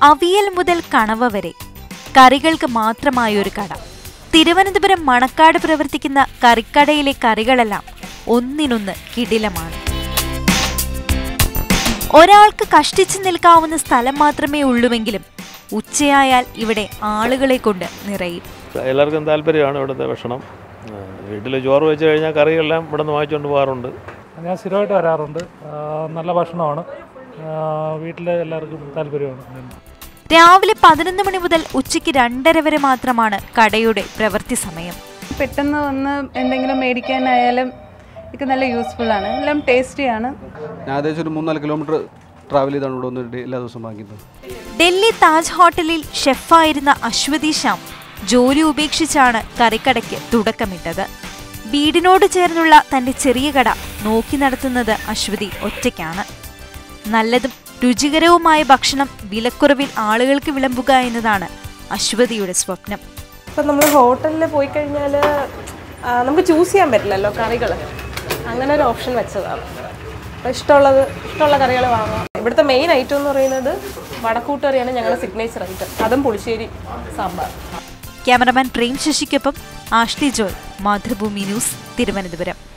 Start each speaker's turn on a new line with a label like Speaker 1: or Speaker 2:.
Speaker 1: അവിയൽ മുതൽ കണവ വരെ കറികൾക്ക് മാത്രമായ ഒരു കട തിരുവനന്തപുരം മണക്കാട് പ്രവർത്തിക്കുന്ന കറിക്കടയിലെ കറികളെല്ലാം ഒന്നിനൊന്ന് കിടിലമാണ് ഒരാൾക്ക് കഷ്ടിച്ചു നിൽക്കാവുന്ന സ്ഥലം മാത്രമേ ഉള്ളുവെങ്കിലും ഉച്ചയായാൽ ഇവിടെ ആളുകളെ കൊണ്ട് നിറയും
Speaker 2: എല്ലാവർക്കും താല്പര്യമാണ് ഇവിടുത്തെ ഭക്ഷണം വീട്ടിൽ ചോറ് വെച്ച് കഴിഞ്ഞാൽ കറികളെല്ലാം ഇവിടെ നിന്ന് വാങ്ങിച്ചുകൊണ്ട് പോകാറുണ്ട്
Speaker 3: ഞാൻ സ്ഥിരമായിട്ട് വരാറുണ്ട് ആ, നല്ല ഭക്ഷണമാണ് വീട്ടിൽ എല്ലാവർക്കും താല്പര്യമാണ്
Speaker 1: രാവിലെ പതിനൊന്ന് മണി മുതൽ ഉച്ചയ്ക്ക് രണ്ടര വരെ മാത്രമാണ് കടയുടെ പ്രവൃത്തി സമയം
Speaker 4: പെട്ടെന്ന് വന്ന് എന്തെങ്കിലും മേടിക്കാനായാലും ഒക്കെ നല്ല യൂസ്ഫുൾ ആണ് എല്ലാം ടേസ്റ്റിയാണ്
Speaker 5: ഞാൻ ഏകദേശം ഒരു മൂന്നാല് കിലോമീറ്റർ ട്രാവൽ ചെയ്താണ് ഇവിടെ വന്നിട്ട് എല്ലാ ദിവസവും വാങ്ങിക്കുന്നത്
Speaker 1: ഡൽഹി താജ് ഹോട്ടലിൽ ഷെഫായിരുന്ന അശ്വതി ശ്യാം ജോലി ഉപേക്ഷിച്ചാണ് കറിക്കടയ്ക്ക് തുടക്കമിട്ടത് വീടിനോട് ചേർന്നുള്ള തന്റെ ചെറിയ കട നോക്കി നടത്തുന്നത് അശ്വതി ഒറ്റയ്ക്കാണ് നല്ലതും രുചികരവുമായ ഭക്ഷണം വിലക്കുറവിൽ ആളുകൾക്ക് വിളമ്പുക എന്നതാണ് അശ്വതിയുടെ സ്വപ്നം
Speaker 6: ഇപ്പം നമ്മൾ ഹോട്ടലിൽ പോയി കഴിഞ്ഞാൽ നമുക്ക് ചൂസ് ചെയ്യാൻ പറ്റില്ലല്ലോ കറികൾ അങ്ങനെ ഒരു ഓപ്ഷൻ വെച്ചതാണ് അപ്പോൾ ഇഷ്ടമുള്ളത് ഇഷ്ടമുള്ള കറികൾ വാങ്ങാം ഇവിടുത്തെ മെയിൻ ഐറ്റം എന്ന് പറയുന്നത് വടക്കൂട്ടറിയാണ് ഞങ്ങളുടെ സിഗ്നേച്ചർ ഐറ്റം അതും പുളിശ്ശേരി സാമ്പാർ
Speaker 1: ക്യാമറമാൻ പ്രേം ശശിക്കൊപ്പം ആഷ്ലി ജോയ് മാതൃഭൂമി ന്യൂസ് തിരുവനന്തപുരം